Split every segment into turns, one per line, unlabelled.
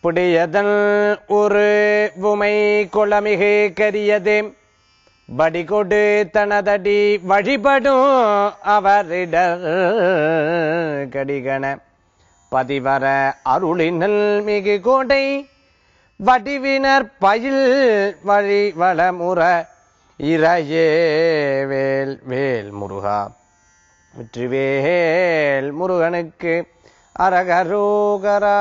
புடியதன் ஒரு உமை குளமிகு கரியது வடிகொடு தனதடி வழிபடும் அவரிடர் கடிகண பதிவர அருளினல் மிகு கோடை வடிவினர் பயில் வழி வளமுற இறையே வேல் வேல் முருகா வெற்றிவேல் முருகனுக்கு அரகரோகரா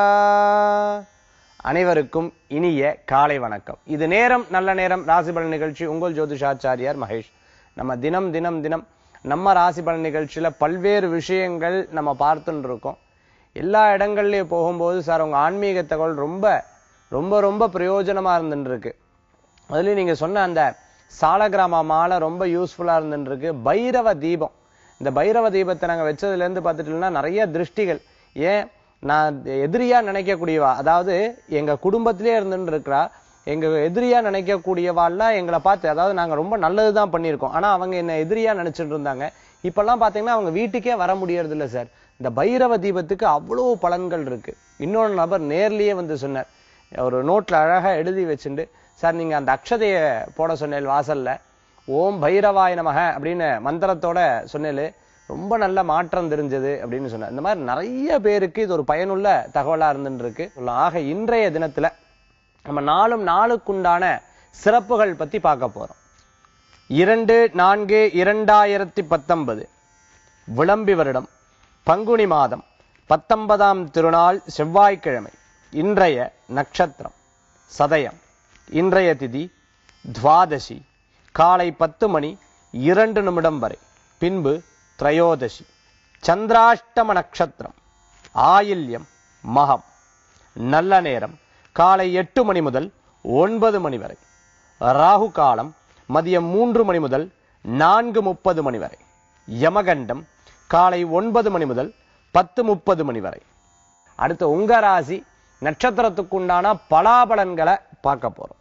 அனைவருக்கும் இனிய காலை வணக்கம் இது நேரம் நல்ல நேரம் ராசி பலன் நிகழ்ச்சி உங்கள் ஜோதிஷாச்சாரியார் மகேஷ் நம்ம தினம் தினம் தினம் நம்ம ராசி பலன் நிகழ்ச்சியில பல்வேறு விஷயங்கள் நம்ம பார்த்துட்டு இருக்கோம் எல்லா இடங்கள்லயும் போகும்போது சார் உங்க ஆன்மீக தகவல் ரொம்ப ரொம்ப ரொம்ப பிரயோஜனமா இருந்துட்டு இருக்கு அதுலயும் நீங்க சொன்ன அந்த சாலகிராம மாலை ரொம்ப யூஸ்ஃபுல்லா இருந்துட்டு இருக்கு பைரவ தீபம் இந்த பைரவ தீபத்தை நாங்க வச்சதுல இருந்து பார்த்துட்டோம்னா நிறைய திருஷ்டிகள் ஏன் நான் எதிரியா நினைக்கக்கூடியவா அதாவது எங்க குடும்பத்திலே இருந்துட்டு இருக்கிறா எங்க எதிரியா நினைக்கக்கூடியவாள்லாம் எங்களை பார்த்து அதாவது நாங்க ரொம்ப நல்லதுதான் பண்ணியிருக்கோம் ஆனா அவங்க என்ன எதிரியா நினைச்சிட்டு இருந்தாங்க இப்பெல்லாம் பாத்தீங்கன்னா அவங்க வீட்டுக்கே வர முடியறது இல்ல சார் இந்த பைரவ தீபத்துக்கு அவ்வளவு பலன்கள் இருக்கு இன்னொரு நபர் நேர்லயே வந்து சொன்னார் ஒரு நோட்ல அழகா எழுதி வச்சுட்டு சார் நீங்க அந்த அக்ஷதைய போட சொன்னேன் வாசல்ல ஓம் பைரவாய நமக அப்படின்னு மந்திரத்தோட சொன்னேன் ரொம்ப நல்ல மாற்றம் தெரிஞ்சது அப்படின்னு சொன்னார் இந்த மாதிரி நிறைய பேருக்கு இது ஒரு பயனுள்ள தகவலா இருந்துட்டு இருக்கு ஆக இன்றைய தினத்துல நம்ம நாளும் நாளுக்குண்டான சிறப்புகள் பத்தி பார்க்க போறோம் இரண்டு நான்கு இரண்டாயிரத்தி பத்தொன்பது விளம்பி வருடம் பங்குனி மாதம் பத்தொன்பதாம் திருநாள் செவ்வாய்க்கிழமை இன்றைய நட்சத்திரம் சதயம் இன்றைய திதி துவாதசி காலை பத்து மணி இரண்டு நிமிடம் வரை பின்பு திரையோதசி சந்திராஷ்டம நட்சத்திரம் ஆயில்யம் மகம் நல்ல நேரம் காலை எட்டு மணி முதல் ஒன்பது மணி வரை ராகு காலம் மதியம் மூன்று மணி முதல் நான்கு முப்பது மணி வரை யமகண்டம் காலை ஒன்பது மணி முதல் பத்து முப்பது மணி வரை அடுத்து உங்க ராசி நட்சத்திரத்துக்குண்டான பலாபலன்களை பார்க்க போறோம்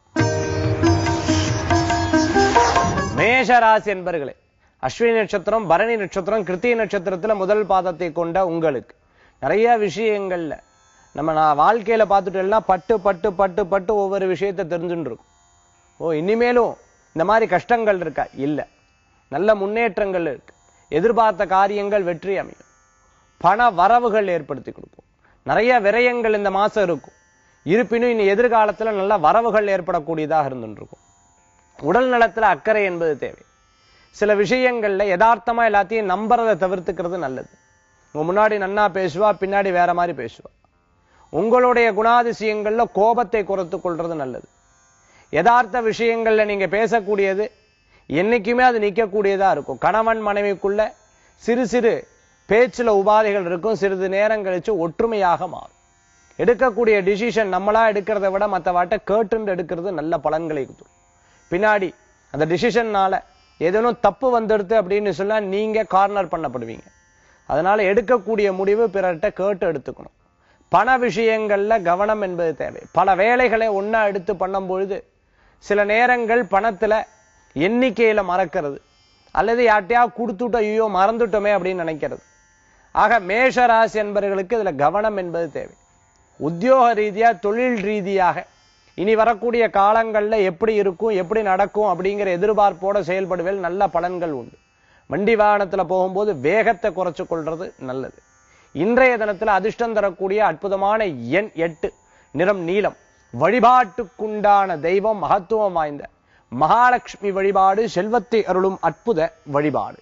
மேஷ ராசி என்பர்களே அஸ்வினி நட்சத்திரம் பரணி நட்சத்திரம் கிருத்திய நட்சத்திரத்துல முதல் பாதத்தை கொண்ட உங்களுக்கு நிறைய விஷயங்கள்ல நம்ம நான் வாழ்க்கையில பார்த்துட்டோம்னா பட்டு பட்டு பட்டு பட்டு ஒவ்வொரு விஷயத்தை தெரிஞ்சுட்டு இருக்கும் ஓ இனிமேலும் இந்த மாதிரி கஷ்டங்கள் இருக்கா இல்ல நல்ல முன்னேற்றங்கள் இருக்கு எதிர்பார்த்த காரியங்கள் வெற்றி அமையும் பண வரவுகள் ஏற்படுத்தி கொடுக்கும் நிறைய விரயங்கள் இந்த மாசம் இருக்கும் இருப்பினும் இனி எதிர்காலத்துல நல்ல வரவுகள் ஏற்படக்கூடியதாக இருந்துட்டு இருக்கும் உடல் நலத்துல அக்கறை என்பது தேவை சில விஷயங்கள்ல யதார்த்தமா எல்லாத்தையும் நம்புறதை தவிர்த்துக்கிறது நல்லது உங்க முன்னாடி நன்னா பேசுவா பின்னாடி வேற மாதிரி பேசுவா உங்களுடைய குணாதிசயங்கள்ல கோபத்தை குறைத்துக் கொள்றது நல்லது யதார்த்த விஷயங்கள்ல நீங்க பேசக்கூடியது என்னைக்குமே அது நிக்கக்கூடியதா இருக்கும் கணவன் மனைவிக்குள்ள சிறு சிறு பேச்சுல உபாதைகள் இருக்கும் சிறிது நேரம் கழிச்சு ஒற்றுமையாக மாறும் எடுக்கக்கூடிய டிசிஷன் நம்மளா எடுக்கிறத விட மற்றவாட்ட கேட்டுன்னு எடுக்கிறது நல்ல பலன்களை கொடுக்கும் பின்னாடி அந்த டிசிஷன்னால ஏதேனும் தப்பு வந்துடுது அப்படின்னு சொன்னா நீங்க கார்னர் பண்ணப்படுவீங்க அதனால எடுக்கக்கூடிய முடிவு பிறர்கிட்ட கேட்டு எடுத்துக்கணும் பண விஷயங்கள்ல கவனம் என்பது தேவை பல வேலைகளை ஒன்னா எடுத்து பண்ணும் பொழுது சில நேரங்கள் பணத்துல எண்ணிக்கையில மறக்கிறது அல்லது யார்ட்டையா கொடுத்துட்டோம் ஐயோ மறந்துட்டோமே அப்படின்னு நினைக்கிறது ஆக மேஷ ராசி என்பவர்களுக்கு இதுல கவனம் என்பது தேவை உத்தியோக ரீதியா தொழில் ரீதியாக இனி வரக்கூடிய காலங்கள்ல எப்படி இருக்கும் எப்படி நடக்கும் அப்படிங்கிற எதிர்பார்ப்போட செயல்படுவேல் நல்ல பலன்கள் உண்டு வண்டி வாகனத்துல போகும்போது வேகத்தை குறைச்சு கொள்றது நல்லது இன்றைய தினத்துல அதிர்ஷ்டம் தரக்கூடிய அற்புதமான எண் எட்டு நிறம் நீலம் வழிபாட்டுக்குண்டான தெய்வம் மகத்துவம் வாய்ந்த மகாலட்சுமி வழிபாடு செல்வத்தை அருளும் அற்புத வழிபாடு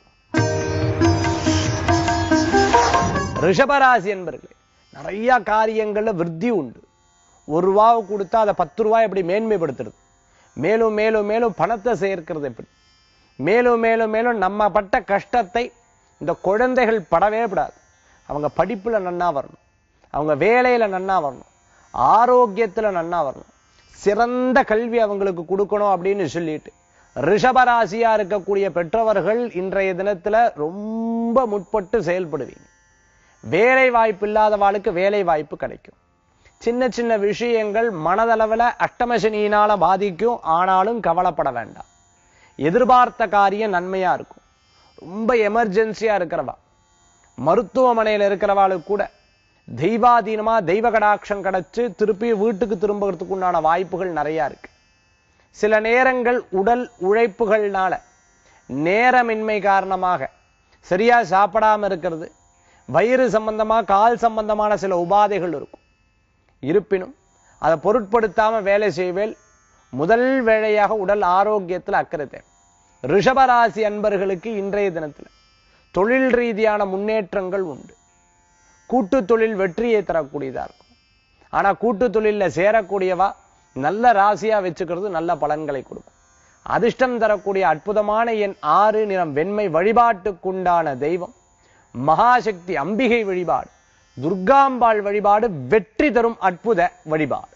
ரிஷபராசி என்பர்களே நிறைய காரியங்கள்ல விருத்தி உண்டு ஒரு ரூபாவை கொடுத்தா அதை பத்து ரூபாய் எப்படி மேன்மைப்படுத்துறது மேலும் மேலும் மேலும் பணத்தை சேர்க்கிறது எப்படி மேலும் மேலும் மேலும் நம்ம பட்ட கஷ்டத்தை இந்த குழந்தைகள் படவே விடாது அவங்க படிப்புல நன்னா வரணும் அவங்க வேலையில நன்னா வரணும் ஆரோக்கியத்துல நன்னா வரணும் சிறந்த கல்வி அவங்களுக்கு கொடுக்கணும் அப்படின்னு சொல்லிட்டு ரிஷபராசியா இருக்கக்கூடிய பெற்றவர்கள் இன்றைய தினத்துல ரொம்ப முற்பட்டு செயல்படுவீங்க வேலை வாய்ப்பு இல்லாதவாளுக்கு வேலை வாய்ப்பு கிடைக்கும் சின்ன சின்ன விஷயங்கள் மனதளவுல அஷ்டமசனியினால பாதிக்கும் ஆனாலும் கவலைப்பட வேண்டாம் எதிர்பார்த்த காரியம் நன்மையா இருக்கும் ரொம்ப எமர்ஜென்சியா இருக்கிறவா மருத்துவமனையில இருக்கிறவாளுக்கு கூட தெய்வாதீனமா தெய்வ கடாட்சம் கிடைச்சு திருப்பி வீட்டுக்கு திரும்புறதுக்கு உண்டான வாய்ப்புகள் நிறைய இருக்கு சில நேரங்கள் உடல் உழைப்புகள்னால நேரமின்மை காரணமாக சரியா சாப்பிடாம இருக்கிறது வயிறு சம்பந்தமா கால் சம்பந்தமான சில உபாதைகள் இருக்கும் இருப்பினும் அதை பொருட்படுத்தாம வேலை செய்வேல் முதல் வேளையாக உடல் ஆரோக்கியத்தில் அக்கறை தேவை ரிஷபராசி அன்பர்களுக்கு இன்றைய தினத்தில் தொழில் ரீதியான முன்னேற்றங்கள் உண்டு கூட்டு தொழில் வெற்றியை தரக்கூடியதா இருக்கும் ஆனா கூட்டு தொழில்ல சேரக்கூடியவா நல்ல ராசியா வச்சுக்கிறது நல்ல பலன்களை கொடுக்கும் அதிர்ஷ்டம் தரக்கூடிய அற்புதமான எண் ஆறு நிறம் வெண்மை வழிபாட்டுக்குண்டான தெய்வம் மகாசக்தி அம்பிகை வழிபாடு துர்காம்பாள் வழிபாடு வெற்றி தரும் அற்புத வழிபாடு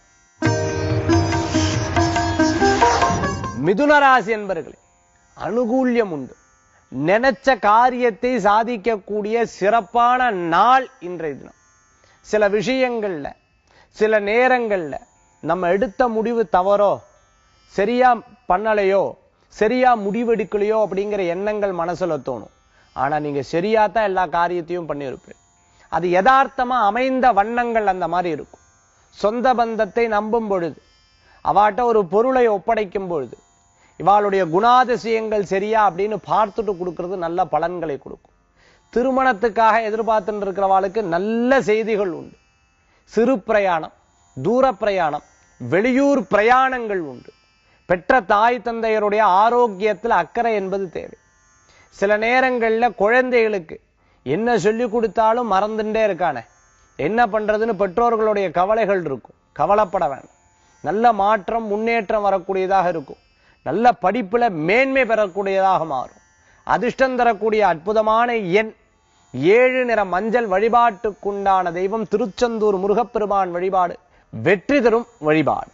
மிதுன ராசி என்பர்களே அனுகூல்யம் உண்டு நினைச்ச காரியத்தை சாதிக்கக்கூடிய சிறப்பான நாள் இன்றைய தினம் சில விஷயங்கள்ல சில நேரங்கள்ல நம்ம எடுத்த முடிவு தவறோ சரியா பண்ணலையோ சரியா முடிவெடுக்கலையோ அப்படிங்கிற எண்ணங்கள் மனசுல தோணும் ஆனா நீங்க சரியா தான் எல்லா காரியத்தையும் பண்ணியிருப்பேன் அது யதார்த்தமா அமைந்த வண்ணங்கள் அந்த மாதிரி இருக்கும் சொந்த பந்தத்தை நம்பும் பொழுது அவாட்ட ஒரு பொருளை ஒப்படைக்கும் பொழுது இவாளுடைய குணாதிசயங்கள் சரியா அப்படின்னு பார்த்துட்டு கொடுக்கிறது நல்ல பலன்களை கொடுக்கும் திருமணத்துக்காக எதிர்பார்த்துட்டு இருக்கிறவாளுக்கு நல்ல செய்திகள் உண்டு சிறு பிரயாணம் தூர பிரயாணம் வெளியூர் பிரயாணங்கள் உண்டு பெற்ற தாய் தந்தையருடைய ஆரோக்கியத்தில் அக்கறை என்பது தேவை சில நேரங்கள்ல குழந்தைகளுக்கு என்ன சொல்லி கொடுத்தாலும் மறந்துட்டே இருக்கானே என்ன பண்றதுன்னு பெற்றோர்களுடைய கவலைகள் இருக்கும் கவலைப்பட வேண்டாம் நல்ல மாற்றம் முன்னேற்றம் வரக்கூடியதாக இருக்கும் நல்ல படிப்புல மேன்மை பெறக்கூடியதாக மாறும் அதிர்ஷ்டம் தரக்கூடிய அற்புதமான எண் ஏழு நிற மஞ்சள் வழிபாட்டுக்குண்டான தெய்வம் திருச்செந்தூர் முருகப்பெருமான் வழிபாடு வெற்றி தரும் வழிபாடு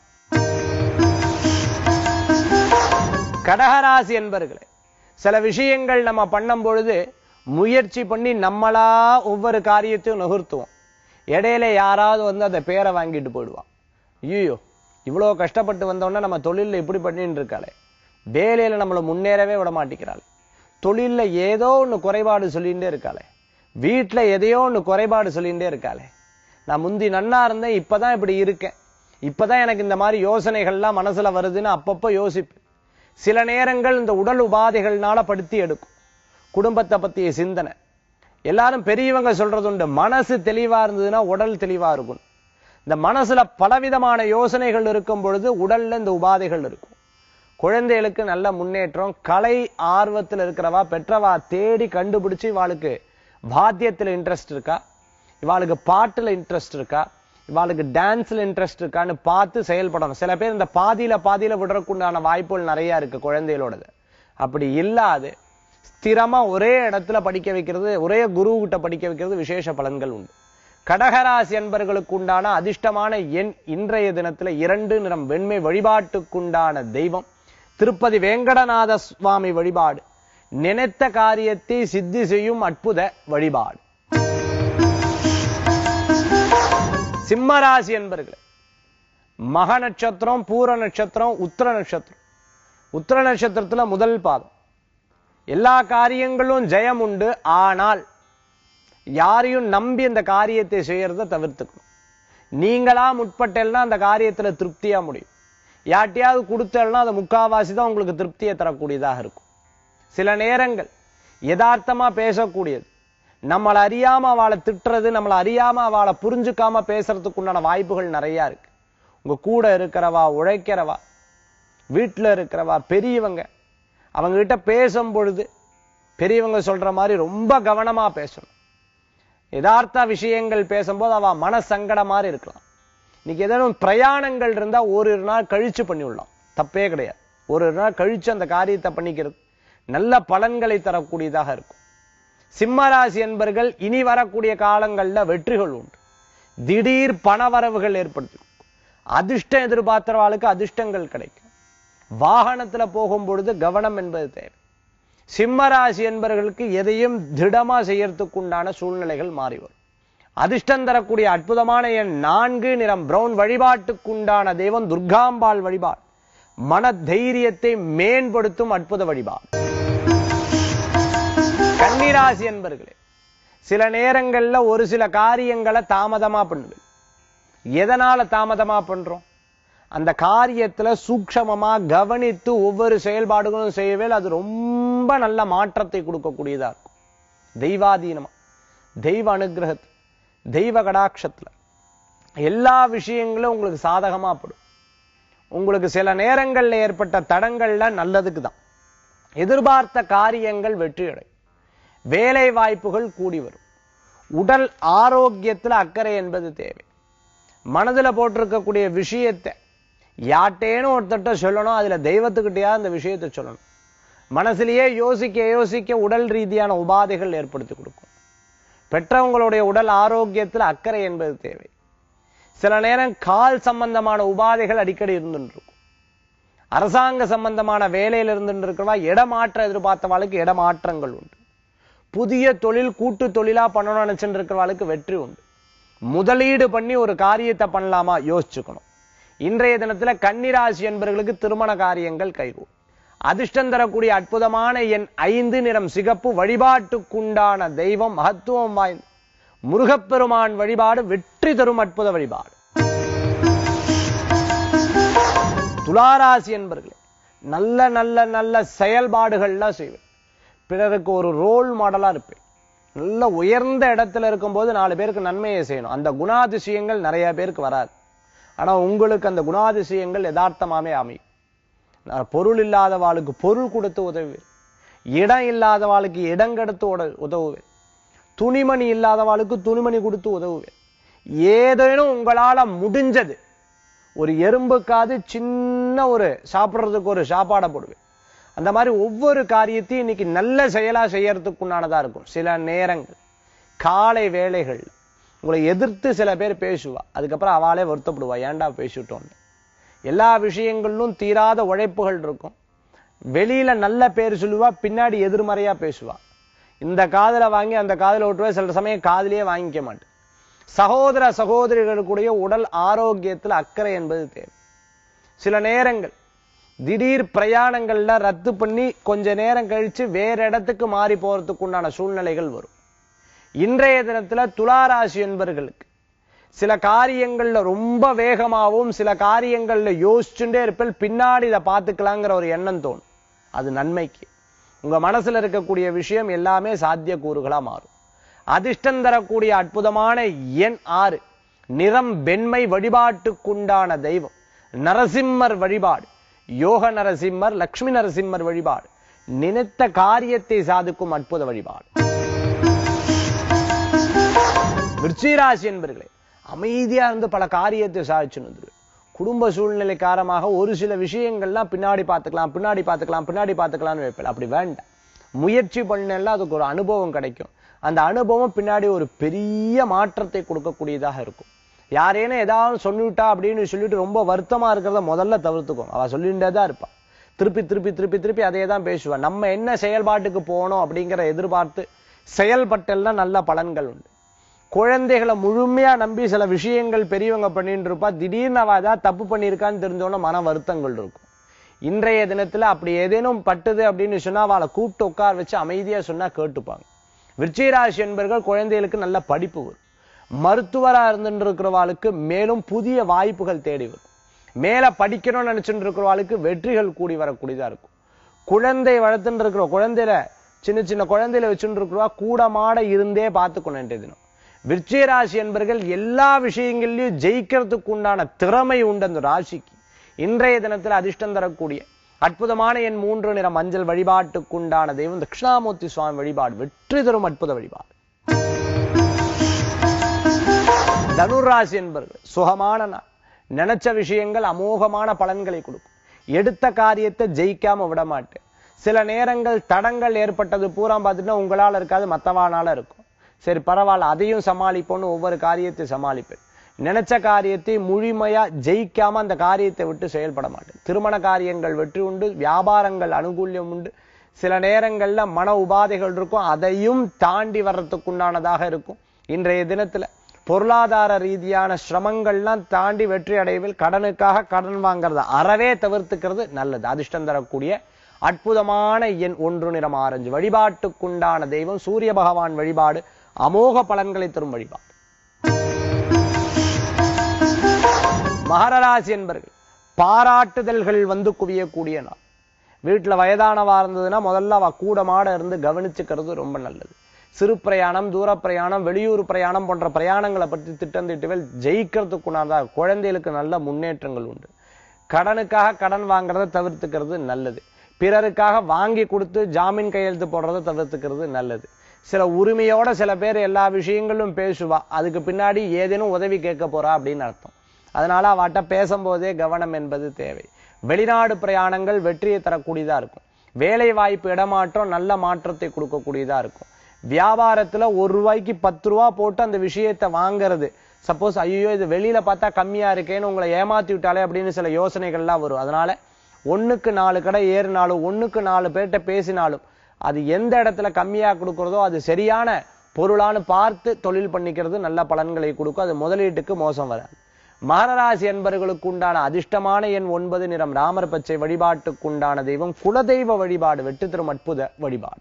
கடகராசி என்பர்களே சில விஷயங்கள் நம்ம பண்ணும் பொழுது முயற்சி பண்ணி நம்மளா ஒவ்வொரு காரியத்தையும் நகர்த்துவோம் இடையில யாராவது வந்து அந்த பேரை வாங்கிட்டு போயிடுவான் ஐயோ இவ்வளோ கஷ்டப்பட்டு வந்தோடனே நம்ம தொழிலில் இப்படி பண்ணிட்டு இருக்காளே வேலையில நம்மளை முன்னேறவே விட மாட்டேங்கிறாள் தொழில்ல ஏதோ ஒண்ணு குறைபாடு சொல்லிகிட்டே இருக்காளே வீட்டுல எதையோ ஒண்ணு குறைபாடு சொல்லிகிட்டே இருக்காளே நான் முந்தி நன்னா இருந்தேன் இப்பதான் இப்படி இருக்கேன் இப்பதான் எனக்கு இந்த மாதிரி யோசனைகள்லாம் மனசுல வருதுன்னு அப்பப்போ யோசிப்பேன் சில நேரங்கள் இந்த உடல் உபாதைகள்னால படுத்தி எடுக்கும் குடும்பத்தை பத்திய சிந்தனை எல்லாரும் பெரியவங்க சொல்றது உண்டு மனசு தெளிவா இருந்ததுன்னா உடல் தெளிவா இருக்கும் இந்த மனசுல பலவிதமான யோசனைகள் இருக்கும் பொழுது உடல்ல இந்த உபாதைகள் இருக்கும் குழந்தைகளுக்கு நல்ல முன்னேற்றம் கலை ஆர்வத்தில் இருக்கிறவா பெற்றவா தேடி கண்டுபிடிச்சு இவாளுக்கு வாத்தியத்துல இன்ட்ரெஸ்ட் இருக்கா இவாளுக்கு பாட்டுல இன்ட்ரெஸ்ட் இருக்கா இவாளுக்கு டான்ஸ்ல இன்ட்ரெஸ்ட் இருக்கான்னு பார்த்து செயல்படணும் சில பேர் இந்த பாதியில பாதியில விடுறதுக்குண்டான வாய்ப்புகள் நிறைய இருக்கு குழந்தைகளோடது அப்படி இல்லாது ஸ்திரமா ஒரே இடத்துல படிக்க வைக்கிறது ஒரே குரு கிட்ட படிக்க வைக்கிறது விசேஷ பலன்கள் உண்டு கடகராசி என்பர்களுக்கு உண்டான அதிர்ஷ்டமான எண் இன்றைய தினத்துல இரண்டு நிறம் வெண்மை வழிபாட்டுக்குண்டான தெய்வம் திருப்பதி வேங்கடநாத சுவாமி வழிபாடு நினைத்த காரியத்தை சித்தி செய்யும் அற்புத வழிபாடு சிம்மராசி என்பர்களே மக நட்சத்திரம் பூர நட்சத்திரம் உத்திர நட்சத்திரம் உத்திர நட்சத்திரத்துல முதல் பாதம் எல்லா காரியங்களும் ஜெயம் உண்டு ஆனால் யாரையும் நம்பி அந்த காரியத்தை செய்யறத தவிர்த்துக்கணும் நீங்களா முற்பட்டேன்னா அந்த காரியத்துல திருப்தியா முடியும் யார்ட்டையாவது கொடுத்தேன்னா அது முக்காவாசி தான் உங்களுக்கு திருப்தியை தரக்கூடியதாக இருக்கும் சில நேரங்கள் யதார்த்தமா பேசக்கூடியது நம்மளை அறியாம அவளை திட்டுறது நம்மளை அறியாம அவளை புரிஞ்சுக்காம பேசுறதுக்கு உண்டான வாய்ப்புகள் நிறைய இருக்கு உங்க கூட இருக்கிறவா உழைக்கிறவா வீட்டுல இருக்கிறவா பெரியவங்க அவங்க கிட்ட பேசும் பொழுது பெரியவங்க சொல்ற மாதிரி ரொம்ப கவனமா பேசணும் யதார்த்த விஷயங்கள் பேசும்போது அவ மன சங்கட மாதிரி இருக்கலாம் இன்னைக்கு ஏதேனும் பிரயாணங்கள் இருந்தா ஓரிரு நாள் கழிச்சு பண்ணிவிடலாம் தப்பே கிடையாது ஒரு நாள் கழிச்சு அந்த காரியத்தை பண்ணிக்கிறது நல்ல பலன்களை தரக்கூடியதாக இருக்கும் சிம்மராசி என்பர்கள் இனி வரக்கூடிய காலங்கள்ல வெற்றிகள் உண்டு திடீர் பணவரவுகள் ஏற்படுத்தி அதிர்ஷ்டம் எதிர்பார்க்கிறவாளுக்கு அதிர்ஷ்டங்கள் கிடைக்கும் வாகனத்துல போகும் பொழுது கவனம் என்பது தேவை சிம்மராசி என்பவர்களுக்கு எதையும் திடமா செய்யறதுக்கு உண்டான சூழ்நிலைகள் மாறி வரும் அதிர்ஷ்டம் தரக்கூடிய அற்புதமான எண் நான்கு நிறம் பிரவுன் வழிபாட்டுக்குண்டான தெய்வம் துர்காம்பாள் வழிபாடு மன தைரியத்தை மேம்படுத்தும் அற்புத வழிபாடு கன்னிராசி என்பர்களே சில நேரங்கள்ல ஒரு சில காரியங்களை தாமதமா பண்ணுவேன் எதனால தாமதமா பண்றோம் அந்த காரியத்துல சூக்ஷமமா கவனித்து ஒவ்வொரு செயல்பாடுகளும் செய்யவே அது ரொம்ப நல்ல மாற்றத்தை கொடுக்கக்கூடியதா இருக்கும் தெய்வாதீனமா தெய்வ அனுகிரகத்து தெய்வ கடாட்சத்துல எல்லா விஷயங்களும் உங்களுக்கு சாதகமா படும் உங்களுக்கு சில நேரங்கள்ல ஏற்பட்ட தடங்கள்ல நல்லதுக்கு தான் எதிர்பார்த்த காரியங்கள் வெற்றியடையும் வேலை வாய்ப்புகள் கூடி வரும் உடல் ஆரோக்கியத்துல அக்கறை என்பது தேவை மனதுல போட்டிருக்கக்கூடிய விஷயத்தை யார்ட்டேனும் ஒருத்தட்ட சொல்லணும் அதுல தெய்வத்துக்கிட்டயா அந்த விஷயத்தை சொல்லணும் மனசுலயே யோசிக்க யோசிக்க உடல் ரீதியான உபாதைகள் ஏற்படுத்தி கொடுக்கும் பெற்றவங்களுடைய உடல் ஆரோக்கியத்துல அக்கறை என்பது தேவை சில நேரம் கால் சம்பந்தமான உபாதைகள் அடிக்கடி இருந்துட்டு இருக்கும் அரசாங்க சம்பந்தமான வேலையில இருந்துட்டு இருக்கிறவா இடமாற்ற எதிர்பார்த்தவாளுக்கு இடமாற்றங்கள் உண்டு புதிய தொழில் கூட்டு தொழிலா பண்ணணும்னு நினைச்சுட்டு இருக்கிறவாளுக்கு வெற்றி உண்டு முதலீடு பண்ணி ஒரு காரியத்தை பண்ணலாமா யோசிச்சுக்கணும் இன்றைய தினத்துல கன்னிராசி என்பவர்களுக்கு திருமண காரியங்கள் கைகூடும் அதிர்ஷ்டம் தரக்கூடிய அற்புதமான என் ஐந்து நிறம் சிகப்பு வழிபாட்டுக்குண்டான தெய்வம் மகத்துவம் வாய்ந்த முருகப்பெருமான் வழிபாடு வெற்றி தரும் அற்புத வழிபாடு துளாராசி என்பர்களே நல்ல நல்ல நல்ல செயல்பாடுகள்லாம் செய்வேன் பிறருக்கு ஒரு ரோல் மாடலா இருப்பேன் நல்ல உயர்ந்த இடத்துல இருக்கும்போது நாலு பேருக்கு நன்மையை செய்யணும் அந்த குணாதிசயங்கள் நிறைய பேருக்கு வராது ஆனா உங்களுக்கு அந்த குணாதிசயங்கள் யதார்த்தமாவே அமையும் நான் பொருள் இல்லாதவாளுக்கு பொருள் கொடுத்து உதவுவேன் இடம் இல்லாதவாளுக்கு இடம் கொடுத்து உட- உதவுவேன் துணிமணி இல்லாதவாளுக்கு துணிமணி கொடுத்து உதவுவேன் ஏதேனும் உங்களால முடிஞ்சது ஒரு எறும்புக்காது சின்ன ஒரு சாப்பிடுறதுக்கு ஒரு சாப்பாடை போடுவேன் அந்த மாதிரி ஒவ்வொரு காரியத்தையும் இன்னைக்கு நல்ல செயலா செய்யறதுக்கு உண்டானதா இருக்கும் சில நேரங்கள் காலை வேளைகள் உங்களை எதிர்த்து சில பேர் பேசுவா அதுக்கப்புறம் அவளே வருத்தப்படுவா ஏன்டா பேசிட்டோன்னு எல்லா விஷயங்களிலும் தீராத உழைப்புகள் இருக்கும் வெளியில நல்ல பேர் சொல்லுவா பின்னாடி எதிர்மறையா பேசுவா இந்த காதுல வாங்கி அந்த காதுல விட்டுருவா சில சமயம் காதுலயே வாங்கிக்க மாட்டேன் சகோதர சகோதரிகளுடைய உடல் ஆரோக்கியத்துல அக்கறை என்பது தேவை சில நேரங்கள் திடீர் பிரயாணங்கள்ல ரத்து பண்ணி கொஞ்ச நேரம் கழிச்சு வேற இடத்துக்கு மாறி போறதுக்கு உண்டான சூழ்நிலைகள் வரும் இன்றைய தினத்துல துளாராசி என்பர்களுக்கு சில காரியங்கள்ல ரொம்ப வேகமாகவும் சில காரியங்கள்ல யோசிச்சுட்டே இருப்பேன் பின்னாடி இதை பார்த்துக்கலாங்கிற ஒரு எண்ணம் தோணும் அது நன்மைக்கு உங்க மனசுல இருக்கக்கூடிய விஷயம் எல்லாமே சாத்தியக்கூறுகளா மாறும் அதிர்ஷ்டம் தரக்கூடிய அற்புதமான எண் ஆறு நிறம் வெண்மை வழிபாட்டுக்குண்டான தெய்வம் நரசிம்மர் வழிபாடு யோக நரசிம்மர் லக்ஷ்மி நரசிம்மர் வழிபாடு நினைத்த காரியத்தை சாதிக்கும் அற்புத வழிபாடு விருச்சிராசி என்பர்களே அமைதியா இருந்து பல காரியத்தை சாதிச்சுன்னு வந்துருவேன் குடும்ப சூழ்நிலை காரணமாக ஒரு சில விஷயங்கள்லாம் பின்னாடி பார்த்துக்கலாம் பின்னாடி பார்த்துக்கலாம் பின்னாடி பார்த்துக்கலாம்னு வைப்பேன் அப்படி வேண்டாம் முயற்சி பண்ணல அதுக்கு ஒரு அனுபவம் கிடைக்கும் அந்த அனுபவம் பின்னாடி ஒரு பெரிய மாற்றத்தை கொடுக்கக்கூடியதாக இருக்கும் யாரேனும் ஏதாவது சொல்லிவிட்டா அப்படின்னு சொல்லிட்டு ரொம்ப வருத்தமா இருக்கிறத முதல்ல தவிர்த்துக்கும் அவ சொல்லிட்டே தான் இருப்பா திருப்பி திருப்பி திருப்பி திருப்பி அதே தான் பேசுவா நம்ம என்ன செயல்பாட்டுக்கு போகணும் அப்படிங்கிற எதிர்பார்த்து செயல்பட்டல்னா நல்ல பலன்கள் உண்டு குழந்தைகளை முழுமையா நம்பி சில விஷயங்கள் பெரியவங்க பண்ணிட்டு இருப்பா திடீர்னு அவ ஏதாவது தப்பு பண்ணியிருக்கான்னு தெரிஞ்சோன்னா மன வருத்தங்கள் இருக்கும் இன்றைய தினத்துல அப்படி ஏதேனும் பட்டுது அப்படின்னு சொன்னா அவளை கூப்பிட்டு உட்கார வச்சு அமைதியா சொன்னா கேட்டுப்பாங்க விருச்சிகராசி என்பர்கள் குழந்தைகளுக்கு நல்ல படிப்பு வரும் மருத்துவரா இருந்துட்டு இருக்கிறவாளுக்கு மேலும் புதிய வாய்ப்புகள் தேடி வரும் மேல படிக்கணும்னு நினைச்சுட்டு இருக்கிறவாளுக்கு வெற்றிகள் கூடி வரக்கூடியதா இருக்கும் குழந்தை வளர்த்துட்டு இருக்கிற குழந்தையில சின்ன சின்ன குழந்தையில வச்சுட்டு இருக்கிறவா கூடமாட இருந்தே பார்த்துக்கணும் இன்றைய தினம் விருச்சிக ராசி என்பர்கள் எல்லா விஷயங்கள்லயும் ஜெயிக்கிறதுக்கு உண்டான திறமை உண்டு அந்த ராசிக்கு இன்றைய தினத்தில் அதிர்ஷ்டம் தரக்கூடிய அற்புதமான என் மூன்று நிற மஞ்சள் வழிபாட்டுக்குண்டான தெய்வம் தட்சிணாமூர்த்தி சுவாமி வழிபாடு வெற்றி தரும் அற்புத வழிபாடு தனுராசி என்பர்கள் சுகமான நாள் நினைச்ச விஷயங்கள் அமோகமான பலன்களை கொடுக்கும் எடுத்த காரியத்தை ஜெயிக்காம விட மாட்டேன் சில நேரங்கள் தடங்கள் ஏற்பட்டது பூரா பார்த்துட்டா உங்களால இருக்காது மத்தவானால இருக்கும் சரி பரவாயில்ல அதையும் சமாளிப்போம்னு ஒவ்வொரு காரியத்தை சமாளிப்பேன் நினைச்ச காரியத்தை முழுமையா ஜெயிக்காம அந்த காரியத்தை விட்டு செயல்பட மாட்டேன் திருமண காரியங்கள் வெற்றி உண்டு வியாபாரங்கள் அனுகூல்யம் உண்டு சில நேரங்கள்ல மன உபாதைகள் இருக்கும் அதையும் தாண்டி வர்றதுக்குண்டானதாக இருக்கும் இன்றைய தினத்துல பொருளாதார ரீதியான சிரமங்கள்லாம் தாண்டி வெற்றி அடைவில் கடனுக்காக கடன் வாங்குறத அறவே தவிர்த்துக்கிறது நல்லது அதிர்ஷ்டம் தரக்கூடிய அற்புதமான எண் ஒன்று நிறம் ஆரஞ்சு வழிபாட்டுக்குண்டான தெய்வம் சூரிய பகவான் வழிபாடு அமோக பலன்களை தரும் வழிபாடு மகரராசி என்பர்கள் பாராட்டுதல்கள் வந்து குவியக்கூடிய நாள் வீட்டுல வயதானவா இருந்ததுன்னா முதல்ல அவ கூட மாட இருந்து கவனிச்சுக்கிறது ரொம்ப நல்லது சிறு பிரயாணம் தூர பிரயாணம் வெளியூர் பிரயாணம் போன்ற பிரயாணங்களை பற்றி திட்டம் தீட்டுவேல் ஜெயிக்கிறதுக்குண்டான குழந்தைகளுக்கு நல்ல முன்னேற்றங்கள் உண்டு கடனுக்காக கடன் வாங்குறதை தவிர்த்துக்கிறது நல்லது பிறருக்காக வாங்கி கொடுத்து ஜாமீன் கையெழுத்து போடுறதை தவிர்த்துக்கிறது நல்லது சில உரிமையோட சில பேர் எல்லா விஷயங்களும் பேசுவா அதுக்கு பின்னாடி ஏதேனும் உதவி கேட்க போறா அப்படின்னு அர்த்தம் அதனால அவட்ட பேசும்போதே கவனம் என்பது தேவை வெளிநாடு பிரயாணங்கள் வெற்றியை தரக்கூடியதா இருக்கும் வேலை வாய்ப்பு இடமாற்றம் நல்ல மாற்றத்தை கொடுக்கக்கூடியதா இருக்கும் வியாபாரத்துல ஒரு ரூபாய்க்கு பத்து ரூபா போட்டு அந்த விஷயத்தை வாங்குறது சப்போஸ் ஐயோ இது வெளியில பார்த்தா கம்மியா இருக்கேன்னு உங்களை ஏமாத்தி விட்டாலே அப்படின்னு சில யோசனைகள்லாம் வரும் அதனால ஒண்ணுக்கு நாலு கடை ஏறினாலும் ஒண்ணுக்கு நாலு பேர்கிட்ட பேசினாலும் அது எந்த இடத்துல கம்மியா கொடுக்கறதோ அது சரியான பொருளான்னு பார்த்து தொழில் பண்ணிக்கிறது நல்ல பலன்களை கொடுக்கும் அது முதலீட்டுக்கு மோசம் வராது மகராசி என்பவர்களுக்கு உண்டான அதிர்ஷ்டமான எண் ஒன்பது நிறம் ராமர் பச்சை வழிபாட்டுக்கு உண்டான தெய்வம் குலதெய்வ வழிபாடு வெட்டு தரும் அற்புத வழிபாடு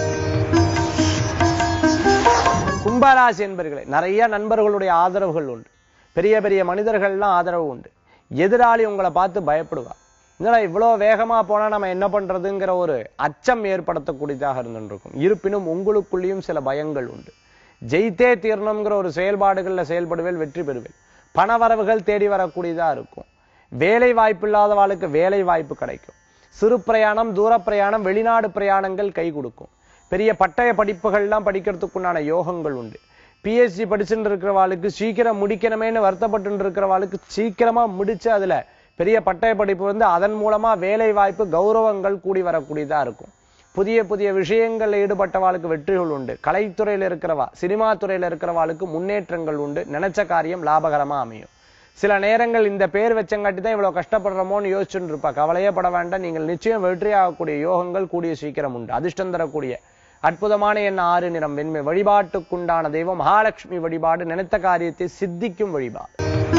கும்பராசி என்பர்களே நிறைய நண்பர்களுடைய ஆதரவுகள் உண்டு பெரிய பெரிய மனிதர்கள்லாம் ஆதரவு உண்டு எதிராளி உங்களை பார்த்து பயப்படுவார் என்னடா இவ்வளவு வேகமா போனா நம்ம என்ன பண்றதுங்கிற ஒரு அச்சம் ஏற்படுத்தக்கூடியதாக இருந்துருக்கும் இருப்பினும் உங்களுக்குள்ளேயும் சில பயங்கள் உண்டு ஜெயித்தே தீரணுங்கிற ஒரு செயல்பாடுகள்ல செயல்படுவேல் வெற்றி பெறுவேன் பணவரவுகள் தேடி வரக்கூடியதா இருக்கும் வேலை வாய்ப்பு இல்லாதவாளுக்கு வேலை வாய்ப்பு கிடைக்கும் சிறு பிரயாணம் தூர பிரயாணம் வெளிநாடு பிரயாணங்கள் கை கொடுக்கும் பெரிய பட்டய படிப்புகள்லாம் படிக்கிறதுக்குண்டான யோகங்கள் உண்டு பிஎஸ்சி படிச்சுட்டு இருக்கிறவாளுக்கு சீக்கிரம் முடிக்கணுமேன்னு வருத்தப்பட்டு இருக்கிறவாளுக்கு சீக்கிரமா முடிச்சு அதுல பெரிய பட்டய படிப்பு வந்து அதன் மூலமா வேலை வாய்ப்பு கௌரவங்கள் கூடி வரக்கூடியதா இருக்கும் புதிய புதிய விஷயங்கள்ல ஈடுபட்டவாளுக்கு வெற்றிகள் உண்டு கலைத்துறையில இருக்கிறவா சினிமா துறையில இருக்கிறவாளுக்கு முன்னேற்றங்கள் உண்டு நினைச்ச காரியம் லாபகரமா அமையும் சில நேரங்கள் இந்த பேர் வச்சங்காட்டி தான் இவ்வளவு கஷ்டப்படுறோமோன்னு யோசிச்சுட்டு இருப்பா கவலையே பட வேண்டாம் நீங்கள் நிச்சயம் வெற்றி ஆகக்கூடிய யோகங்கள் கூடிய சீக்கிரம் உண்டு அதிர்ஷ்டம் தரக்கூடிய அற்புதமான என் ஆறு நிறம் வெண்மை வழிபாட்டுக்குண்டான தெய்வம் மகாலட்சுமி வழிபாடு நினைத்த காரியத்தை சித்திக்கும் வழிபாடு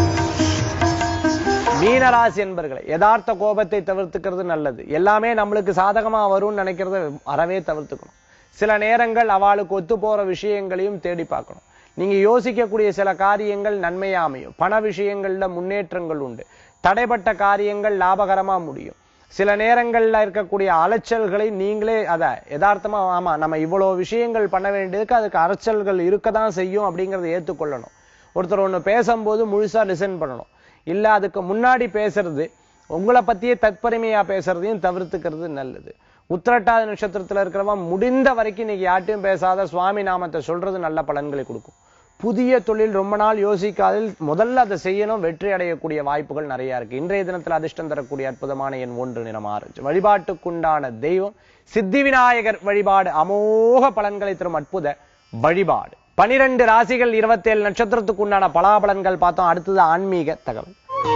மீனராசி என்பர்களை யதார்த்த கோபத்தை தவிர்த்துக்கிறது நல்லது எல்லாமே நம்மளுக்கு சாதகமா வரும்னு நினைக்கிறத அறவே தவிர்த்துக்கணும் சில நேரங்கள் அவளுக்கு ஒத்து போற விஷயங்களையும் தேடி பார்க்கணும் நீங்க யோசிக்கக்கூடிய சில காரியங்கள் நன்மையா அமையும் பண விஷயங்கள்ல முன்னேற்றங்கள் உண்டு தடைப்பட்ட காரியங்கள் லாபகரமா முடியும் சில நேரங்கள்ல இருக்கக்கூடிய அலைச்சல்களை நீங்களே அத யதார்த்தமா ஆமா நம்ம இவ்வளவு விஷயங்கள் பண்ண வேண்டியதுக்கு அதுக்கு அலைச்சல்கள் இருக்கதான் செய்யும் அப்படிங்கறத ஏத்துக்கொள்ளணும் ஒருத்தர் ஒண்ணு பேசும்போது முழுசா லிசன் பண்ணணும் இல்ல அதுக்கு முன்னாடி பேசுறது உங்களை பத்தியே தற்பெருமையா பேசுறதையும் தவிர்த்துக்கிறது நல்லது உத்திரட்டாத நட்சத்திரத்துல இருக்கிறவன் முடிந்த வரைக்கும் இன்னைக்கு யார்ட்டையும் பேசாத சுவாமி நாமத்தை சொல்றது நல்ல பலன்களை கொடுக்கும் புதிய தொழில் ரொம்ப நாள் யோசிக்காதில் முதல்ல அதை செய்யணும் வெற்றி அடையக்கூடிய வாய்ப்புகள் நிறைய இருக்கு இன்றைய தினத்துல அதிர்ஷ்டம் தரக்கூடிய அற்புதமான எண் ஒன்று நிறம் ஆரஞ்சு வழிபாட்டுக்குண்டான தெய்வம் சித்தி விநாயகர் வழிபாடு அமோக பலன்களை தரும் அற்புத வழிபாடு பனிரெண்டு ராசிகள் இருபத்தேழு நட்சத்திரத்துக்கு உண்டான பலாபலன்கள் பார்த்தோம் அடுத்தது ஆன்மீக தகவல்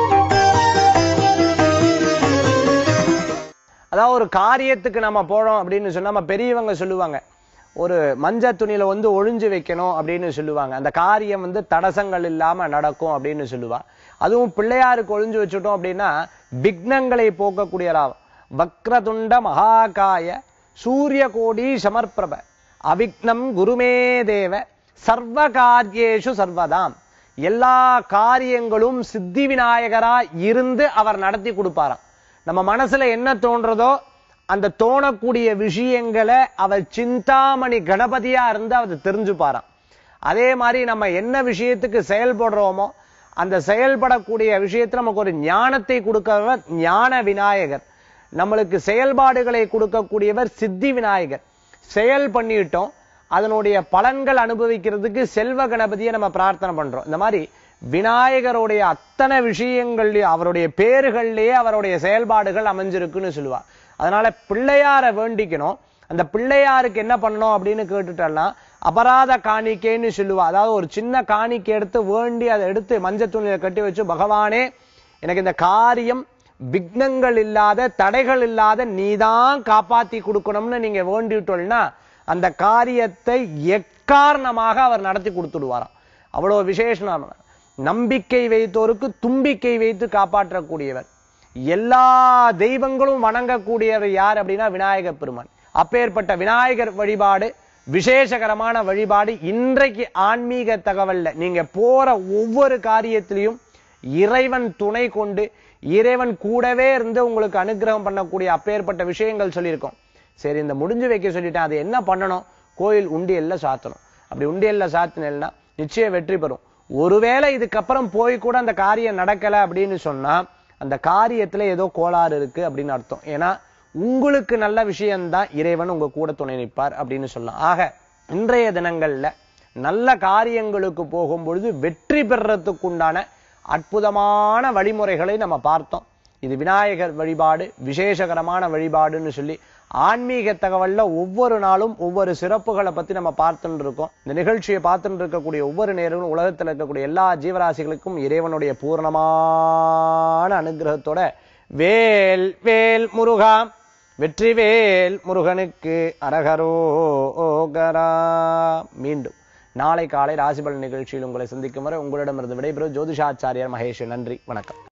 அதாவது ஒரு காரியத்துக்கு நம்ம போறோம் அப்படின்னு சொன்னா நம்ம பெரியவங்க சொல்லுவாங்க ஒரு மஞ்ச துணியில வந்து ஒழிஞ்சு வைக்கணும் அப்படின்னு சொல்லுவாங்க அந்த காரியம் வந்து தடசங்கள் இல்லாம நடக்கும் அப்படின்னு சொல்லுவா அதுவும் பிள்ளையாருக்கு ஒழிஞ்சு வச்சுட்டோம் அப்படின்னா விக்னங்களை போக்கக்கூடியராகும் வக்ரதுண்ட மகாகாய சூரிய கோடி சமர்ப்பிரப அவிக்னம் குருமே தேவ சர்வ காரியேஷு சர்வதாம் எல்லா காரியங்களும் சித்தி விநாயகரா இருந்து அவர் நடத்தி கொடுப்பாராம் நம்ம மனசுல என்ன தோன்றதோ அந்த தோணக்கூடிய விஷயங்களை அவர் சிந்தாமணி கணபதியா இருந்து அவர் தெரிஞ்சுப்பாராம் அதே மாதிரி நம்ம என்ன விஷயத்துக்கு செயல்படுறோமோ அந்த செயல்படக்கூடிய விஷயத்துல நமக்கு ஒரு ஞானத்தை கொடுக்கிறவர் ஞான விநாயகர் நம்மளுக்கு செயல்பாடுகளை கொடுக்கக்கூடியவர் சித்தி விநாயகர் செயல் பண்ணிட்டோம் அதனுடைய பலன்கள் அனுபவிக்கிறதுக்கு செல்வ கணபதியை நம்ம பிரார்த்தனை பண்றோம் இந்த மாதிரி விநாயகருடைய அத்தனை விஷயங்கள்லயும் அவருடைய பேர்கள்லயே அவருடைய செயல்பாடுகள் அமைஞ்சிருக்குன்னு சொல்லுவா அதனால பிள்ளையார வேண்டிக்கணும் அந்த பிள்ளையாருக்கு என்ன பண்ணணும் அப்படின்னு கேட்டுட்டோம்னா அபராத காணிக்கைன்னு சொல்லுவா அதாவது ஒரு சின்ன காணிக்கை எடுத்து வேண்டி அதை எடுத்து மஞ்சள் துணியில கட்டி வச்சு பகவானே எனக்கு இந்த காரியம் விக்னங்கள் இல்லாத தடைகள் இல்லாத நீதான் காப்பாத்தி கொடுக்கணும்னு நீங்க வேண்டிட்டோம்னா அந்த காரியத்தை எக்காரணமாக அவர் நடத்தி கொடுத்துடுவாராம் அவ்வளவு விசேஷம் நம்பிக்கை வைத்தோருக்கு தும்பிக்கை வைத்து காப்பாற்றக்கூடியவர் எல்லா தெய்வங்களும் வணங்கக்கூடியவர் யார் அப்படின்னா விநாயகர் பெருமான் அப்பேற்பட்ட விநாயகர் வழிபாடு விசேஷகரமான வழிபாடு இன்றைக்கு ஆன்மீக தகவல்ல நீங்க போற ஒவ்வொரு காரியத்திலையும் இறைவன் துணை கொண்டு இறைவன் கூடவே இருந்து உங்களுக்கு அனுகிரகம் பண்ணக்கூடிய அப்பேற்பட்ட விஷயங்கள் சொல்லியிருக்கோம் சரி இந்த முடிஞ்சு வைக்க சொல்லிட்டேன் அது என்ன பண்ணணும் கோயில் உண்டியல்ல சாத்தணும் அப்படி உண்டியல்ல சாத்தினா நிச்சயம் வெற்றி பெறும் ஒருவேளை இதுக்கப்புறம் போய் கூட அந்த காரியம் நடக்கல அப்படின்னு சொன்னா அந்த காரியத்துல ஏதோ கோளாறு இருக்கு அப்படின்னு அர்த்தம் ஏன்னா உங்களுக்கு நல்ல விஷயம்தான் இறைவன் உங்க கூட துணை நிற்பார் அப்படின்னு சொல்லலாம் ஆக இன்றைய தினங்கள்ல நல்ல காரியங்களுக்கு போகும் பொழுது வெற்றி பெறத்துக்குண்டான அற்புதமான வழிமுறைகளை நம்ம பார்த்தோம் இது விநாயகர் வழிபாடு விசேஷகரமான வழிபாடுன்னு சொல்லி ஆன்மீக தகவல்ல ஒவ்வொரு நாளும் ஒவ்வொரு சிறப்புகளை பத்தி நம்ம பார்த்துட்டு இருக்கோம் இந்த நிகழ்ச்சியை பார்த்துட்டு இருக்கக்கூடிய ஒவ்வொரு நேரங்களும் உலகத்தில் இருக்கக்கூடிய எல்லா ஜீவராசிகளுக்கும் இறைவனுடைய பூர்ணமான அனுகிரகத்தோட வேல் வேல் முருகா வெற்றிவேல் முருகனுக்கு அரகரோகரா மீண்டும் நாளை காலை ராசிபலன் நிகழ்ச்சியில் உங்களை சந்திக்கும் வரை உங்களிடமிருந்து விடைபெறும் ஜோதிஷாச்சாரியார் மகேஷ் நன்றி வணக்கம்